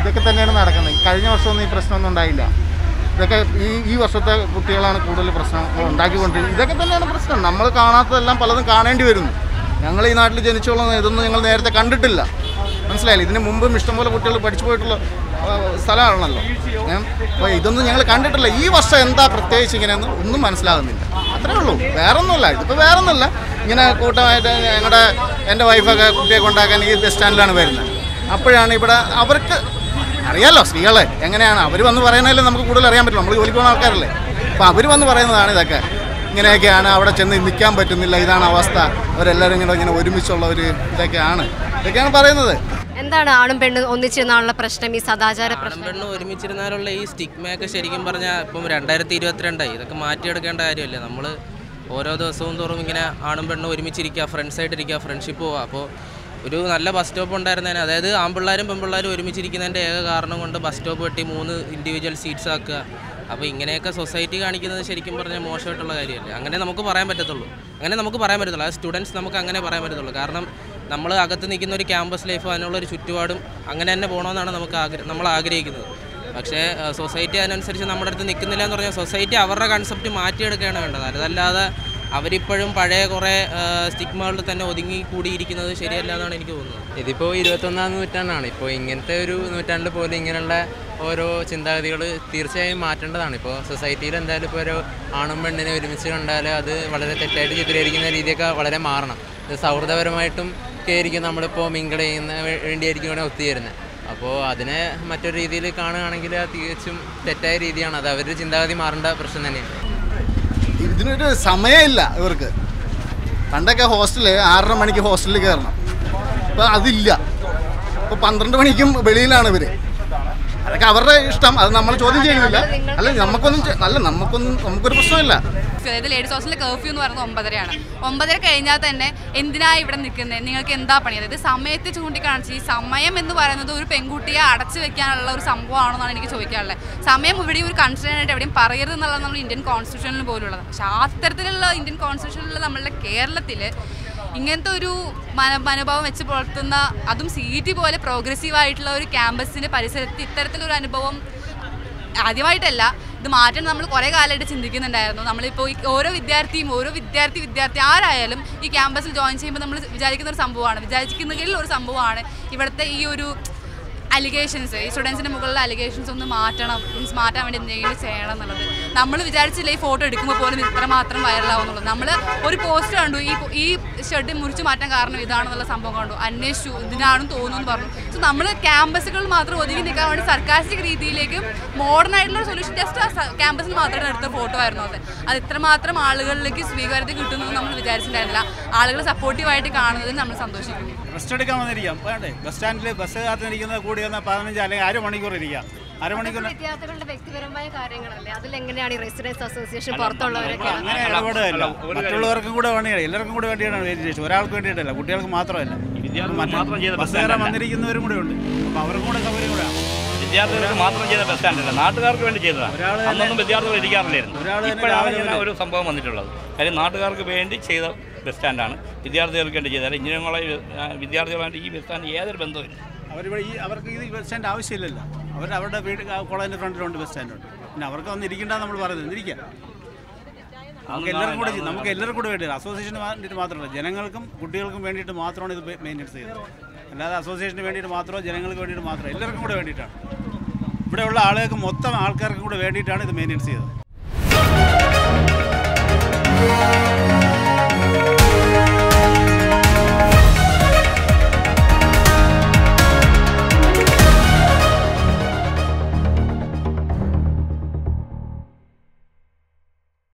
ഇതൊക്കെ തന്നെയാണ് നടക്കുന്നത് കഴിഞ്ഞ വർഷമൊന്നും ഈ പ്രശ്നമൊന്നും ഉണ്ടായില്ല ഇതൊക്കെ ഈ ഈ വർഷത്തെ കുട്ടികളാണ് കൂടുതൽ പ്രശ്നം ഉണ്ടാക്കിക്കൊണ്ടിരിക്കുന്നത് ഇതൊക്കെ തന്നെയാണ് പ്രശ്നം നമ്മൾ കാണാത്തതെല്ലാം പലതും കാണേണ്ടി വരുന്നു ഞങ്ങൾ ഈ നാട്ടിൽ ജനിച്ചോളുന്ന ഇതൊന്നും ഞങ്ങൾ നേരത്തെ കണ്ടിട്ടില്ല മനസ്സിലായില്ല ഇതിന് മുമ്പും ഇഷ്ടംപോലെ കുട്ടികൾ പഠിച്ചു പോയിട്ടുള്ള ആ, സ്ഥലമാണല്ലോ ഏ? അപ്പോൾ ഇതൊന്നും ഞങ്ങൾ കണ്ടിട്ടില്ല ഈ വർഷം എന്താ പ്രത്യേകിച്ച് ഇങ്ങനെയൊന്നും ഒന്നും മനസ്സിലാകുന്നില്ല അത്രേ ഉള്ളൂ വേറെ ഒന്നുമില്ല ഇതിപ്പോൾ വേറെ ഒന്നുമില്ല ഇങ്ങനെ കൂട്ടമായിട്ട് ഞങ്ങളുടെ എൻ്റെ വൈഫൊക്കെ കുട്ടിയെ കൊണ്ടാക്കാൻ ഈ ബസ് സ്റ്റാൻഡിലാണ് വരുന്നത് അപ്പോഴാണ് ഇവിടെ അവർക്ക് അറിയാലോ സ്ത്രീകളെ എങ്ങനെയാണ് അവർ വന്ന് പറയുന്നതല്ലേ നമുക്ക് കൂടുതൽ അറിയാൻ പറ്റും നമ്മൾ ജോലിക്ക് പോകുന്ന ആൾക്കാരല്ലേ അപ്പോൾ അവർ വന്ന് പറയുന്നതാണ് ഇതൊക്കെ ഇങ്ങനെയൊക്കെയാണ് അവിടെ ചെന്ന് നിൽക്കാൻ പറ്റുന്നില്ല ഇതാണ് അവസ്ഥ അവരെല്ലാവരും ഇങ്ങനെ ഇങ്ങനെ ഒരുമിച്ചുള്ള ഒരു ഇതൊക്കെയാണ് ഇതൊക്കെയാണ് പറയുന്നത് എന്താണ് ആണും പെണ്ണും ഒന്നിച്ചിരുന്നാലുള്ള പ്രശ്നം ഈ സദാചാര ആണും പ്രശ്നം പെണ്ണും ഒരുമിച്ചിരുന്നാലുള്ള ഈ സ്റ്റിഗ്മയൊക്കെ ശരിക്കും പറഞ്ഞാൽ ഇപ്പം രണ്ടായിരത്തി ഇരുപത്തിരണ്ടായി ഇതൊക്കെ മാറ്റിയെടുക്കേണ്ട കാര്യമല്ലേ നമ്മൾ ഓരോ ദിവസവും തോറും ഇങ്ങനെ ആണും പെണ്ണും ഒരുമിച്ചിരിക്കുക ഫ്രണ്ട്സായിട്ടിരിക്കുക ഫ്രണ്ട്ഷിപ്പ് പോവുക അപ്പോൾ ഒരു നല്ല ബസ് സ്റ്റോപ്പ് ഉണ്ടായിരുന്നതിന് അതായത് ആൺപിള്ളേരും പെൺപിള്ളേരും ഒരുമിച്ചിരിക്കുന്നതിൻ്റെ ഏക കാരണം കൊണ്ട് ബസ് സ്റ്റോപ്പ് വെട്ടി മൂന്ന് ഇൻഡിവിജ്വൽ സീറ്റ്സ് ആക്കുക അപ്പോൾ ഇങ്ങനെയൊക്കെ സൊസൈറ്റി കാണിക്കുന്നത് ശരിക്കും പറഞ്ഞാൽ മോശമായിട്ടുള്ള കാര്യമല്ലേ അങ്ങനെ നമുക്ക് പറയാൻ പറ്റത്തുള്ളൂ അങ്ങനെ നമുക്ക് പറയാൻ പറ്റത്തുള്ളൂ അത് സ്റ്റുഡൻസ് നമുക്ക് അങ്ങനെ പറയാൻ പറ്റത്തുള്ളൂ കാരണം നമ്മൾ അകത്ത് നിൽക്കുന്ന ഒരു ക്യാമ്പസ് ലൈഫ് അതിനുള്ള ഒരു ചുറ്റുപാടും അങ്ങനെ തന്നെ പോകണമെന്നാണ് നമുക്ക് ആഗ്ര നമ്മൾ ആഗ്രഹിക്കുന്നത് പക്ഷേ സൊസൈറ്റി അതിനനുസരിച്ച് നമ്മുടെ അടുത്ത് നിൽക്കുന്നില്ല എന്ന് പറഞ്ഞാൽ സൊസൈറ്റി അവരുടെ കൺസെപ്റ്റ് മാറ്റിയെടുക്കുകയാണ് വേണ്ടത് അതല്ലാതെ അവരിപ്പോഴും പഴയ കുറേ സ്റ്റിഗ്മകളിൽ തന്നെ ഒതുങ്ങി കൂടിയിരിക്കുന്നത് ശരിയല്ല എന്നാണ് എനിക്ക് തോന്നുന്നത് ഇതിപ്പോൾ ഇരുപത്തൊന്നാം നൂറ്റാണ്ടാണ് ഇപ്പോൾ ഇങ്ങനത്തെ ഒരു നൂറ്റാണ്ടിൽ പോലും ഇങ്ങനെയുള്ള ഓരോ ചിന്താഗതികൾ തീർച്ചയായും മാറ്റേണ്ടതാണ് ഇപ്പോൾ സൊസൈറ്റിയിൽ എന്തായാലും ഇപ്പോൾ ഒരു ആണും പെണ്ണിനെ ഒരുമിച്ച് കണ്ടാൽ അത് വളരെ തെറ്റായിട്ട് ചിത്രീകരിക്കുന്ന രീതിയൊക്കെ വളരെ മാറണം ഇത് സൗഹൃദപരമായിട്ടും ഒക്കെ ആയിരിക്കും നമ്മളിപ്പോൾ മിങ്കിൾ ചെയ്യുന്ന വേ- വേണ്ടിയായിരിക്കും ഇവിടെ ഒത്തുചേരുന്നത് അപ്പോൾ അതിനെ മറ്റൊരു രീതിയിൽ കാണുകയാണെങ്കിൽ അത് തികച്ചും തെറ്റായ രീതിയാണ് അത് അവരുടെ ചിന്താഗതി മാറേണ്ട പ്രശ്നം തന്നെയാണ് ഇതിനൊരു സമയമില്ല ഇവർക്ക് പണ്ടൊക്കെ ഹോസ്റ്റല് ആറര മണിക്ക് ഹോസ്റ്റലിൽ കയറണം ഇപ്പം അതില്ല ഇപ്പോൾ പന്ത്രണ്ട് മണിക്കും വെളിയിലാണ് ഇവർ അതൊക്കെ അവരുടെ ഇഷ്ടം അത് നമ്മൾ ചോദ്യം ചെയ്യുന്നില്ല അല്ല നമുക്കൊന്നും ചെ- അല്ല നമുക്കൊന്നും നമുക്കൊരു പ്രശ്നമില്ല അതായത് ലേഡീസ് ഹോസ്റ്റലിലെ കർഫ്യൂ എന്ന് പറയുന്നത് ഒമ്പതരയാണ് ഒമ്പതര കഴിഞ്ഞാൽ തന്നെ എന്തിനാ ഇവിടെ നിൽക്കുന്നത് നിങ്ങൾക്ക് എന്താ പണി അതായത് സമയത്തെ ചൂണ്ടിക്കാണിച്ച് ഈ സമയം എന്ന് പറയുന്നത് ഒരു പെൺകുട്ടിയെ അടച്ചു വെക്കാനുള്ള ഒരു സംഭവമാണെന്നാണ് എനിക്ക് ചോദിക്കാനുള്ളത് സമയം ഇവിടെ ഒരു കൺസിഡർ ആയിട്ട് എവിടെയും പറയരുത് എന്നുള്ളത് നമ്മൾ ഇന്ത്യൻ കോൺസ്റ്റിറ്റ്യൂഷനിൽ പോലും ഉള്ളത് പക്ഷേ ആ അത്തരത്തിലുള്ള ഇന്ത്യൻ കോൺസ്റ്റിറ്റ്യൂഷനിൽ നമ്മളുടെ കേരളത്തിൽ ഇങ്ങനത്തെ ഒരു മന മനോഭാവം വെച്ച് പുലർത്തുന്ന അതും സി ടി പോലെ പ്രോഗ്രസീവ് ആയിട്ടുള്ള ഒരു ക്യാമ്പസിൻ്റെ പരിസരത്ത് ഇത്തരത്തിലൊരു അനുഭവം ആദ്യമായിട്ടല്ല ഇത് മാറ്റം നമ്മൾ കുറേ കാലമായിട്ട് ചിന്തിക്കുന്നുണ്ടായിരുന്നു നമ്മളിപ്പോൾ ഈ ഓരോ വിദ്യാർത്ഥിയും ഓരോ വിദ്യാർത്ഥി വിദ്യാർത്ഥി ആരായാലും ഈ ക്യാമ്പസിൽ ജോയിൻ ചെയ്യുമ്പോൾ നമ്മൾ വിചാരിക്കുന്ന ഒരു സംഭവമാണ് വിചാരിക്കുന്നതിൽ ഒരു സംഭവമാണ് ഇവിടുത്തെ ഈ ഒരു അലിഗേഷൻസ് ഈ സ്റ്റുഡൻസിൻ്റെ മുകളിലെ അലിഗേഷൻസ് ഒന്ന് മാറ്റണം മീൻസ് മാറ്റാൻ വേണ്ടി എന്തെങ്കിലും ചെയ്യണം എന്നുള്ളത് നമ്മൾ വിചാരിച്ചില്ല ഈ ഫോട്ടോ എടുക്കുമ്പോൾ പോലും ഇത്രമാത്രം വൈറലാവും എന്നുള്ളത് നമ്മൾ ഒരു പോസ്റ്റ് കണ്ടു ഈ ഈ ഷെഡ് മുറിച്ച് മാറ്റാൻ കാരണം ഇതാണെന്നുള്ള സംഭവം കണ്ടു അന്വേഷിച്ചു ഇതിനാണെന്ന് തോന്നുന്നു എന്ന് പറഞ്ഞു സോ നമ്മൾ ക്യാമ്പസുകളിൽ മാത്രം ഒതുങ്ങി നിൽക്കാൻ വേണ്ടി സർക്കാരിസ്റ്റിക് രീതിയിലേക്ക് മോഡേൺ ആയിട്ടുള്ള ഒരു സൊല്യൂഷൻ ജസ്റ്റ് ആ ക്യാമ്പസിൽ മാത്രം എടുത്ത ഫോട്ടോ ആയിരുന്നു അത് അത് ഇത്രമാത്രം ആളുകളിലേക്ക് സ്വീകാര്യത കിട്ടുന്നു നമ്മൾ വിചാരിച്ചിട്ടുണ്ടായിരുന്നില്ല ആളുകൾ സപ്പോർട്ടീവായിട്ട് കാണുന്നതിൽ നമ്മൾ സന്തോഷിക്കുന്നു റെസ്റ്റ് എടുക്കാൻ വന്നിരിക്കാം വേണ്ടേ ബസ് സ്റ്റാൻഡിൽ ബസ് കാത്ത് നിൽക്കുന്നത് കൂടി വന്നാൽ പതിനഞ്ച് അല്ലെങ്കിൽ അര മണിക്കൂർ ഇരിക്കാം അരമണിക്കൂർ വിദ്യാർത്ഥികളുടെ വ്യക്തിപരമായ കാര്യങ്ങളല്ലേ അതിലെങ്ങനെയാണ് ഈ റെസിഡൻസ് അസോസിയേഷൻ പുറത്തുള്ളവരൊക്കെ അങ്ങനെ ഇടപെടുകയല്ല മറ്റുള്ളവർക്കും കൂടെ വേണ്ടിയാണ് എല്ലാവർക്കും കൂടെ വേണ്ടിയാണ് രജിസ്ട്രേഷൻ ഒരാൾക്ക് വേണ്ടിയിട്ടല്ല കുട്ടികൾക്ക് മാത്രമല്ല മറ്റു ബസ് കയറാൻ വന്നിരിക്കുന്നവരും കൂടെ ഉണ്ട് അപ്പോൾ അവർക്കും കൂടെ സൗകര്യം കൂടെ വിദ്യാർത്ഥികൾക്ക് മാത്രം ചെയ്ത ബസ് സ്റ്റാൻഡല്ല നാട്ടുകാർക്ക് വേണ്ടി ചെയ്തതാണ് ഒരാള് തന്നെ- അന്നൊന്നും വിദ്യാർത്ഥികൾ ഇരിക്കാറില്ലായിരുന്നു ഒരാള് തന്നെ ഇപ്പോഴാണ് രാവിലെ ഇങ്ങനെ വരെ- ഒരു സംഭവം വന്നിട്ടുള്ളത് കാര്യം നാട്ടുകാർക്ക് വേണ്ടി ചെയ്ത ബസ് സ്റ്റാൻഡാണ് വിദ്യാർത്ഥികൾക്ക് വേണ്ടി ചെയ്തത് ഇങ്ങനെയുള്ള വിദ്യാർത്ഥികളായിട്ട് ഈ ബസ് സ്റ്റാൻഡ് യാതൊരു ബന്ധവുമില്ല അവരിവിടെ ഈ അവർക്ക് ഈ ബസ് സ്റ്റാൻഡ് ആവശ്യമില്ലല്ലോ അവർ അവരുടെ വീട് കോളേജിൻ്റെ ഫ്രണ്ടിലുണ്ട് ബസ് സ്റ്റാൻഡുണ്ട് പിന്നെ അവർക്ക് വന്ന് ഇരിക്കേണ്ട നമ്മൾ പറയുന്നത് ഇരിക്കാം നമുക്ക് എല്ലാവർക്കും കൂടെ ചെയ്യും. നമുക്ക് എല്ലാവർക്കും കൂടെ വേണ്ടിയിട്ട് അസോസിയേഷന് വേണ്ടിയിട്ട് മാത്രമല്ല ജനങ്ങൾക്കും കുട്ടികൾക്കും വേണ്ടിയിട്ട് മാത്രമാണ് ഇത് മെയിൻ്റെനൻസ് ചെയ്യുന്നത് അല്ലാതെ അസോസിയേഷന് വേണ്ടിയിട്ട് മാത്രമോ ജനങ്ങൾക്ക് വേണ്ടിയിട്ട് മാത്രമോ എല്ലാവർക്കും കൂടെ വേണ്ടിയിട്ടാണ് ഇവിടെയുള്ള ആളുകൾക്ക് മൊത്തം ആൾക്കാർക്കും കൂടെ വേണ്ടിയിട്ടാണ് ഇത് മെയിൻ്റെനൻസ് ചെയ്തത്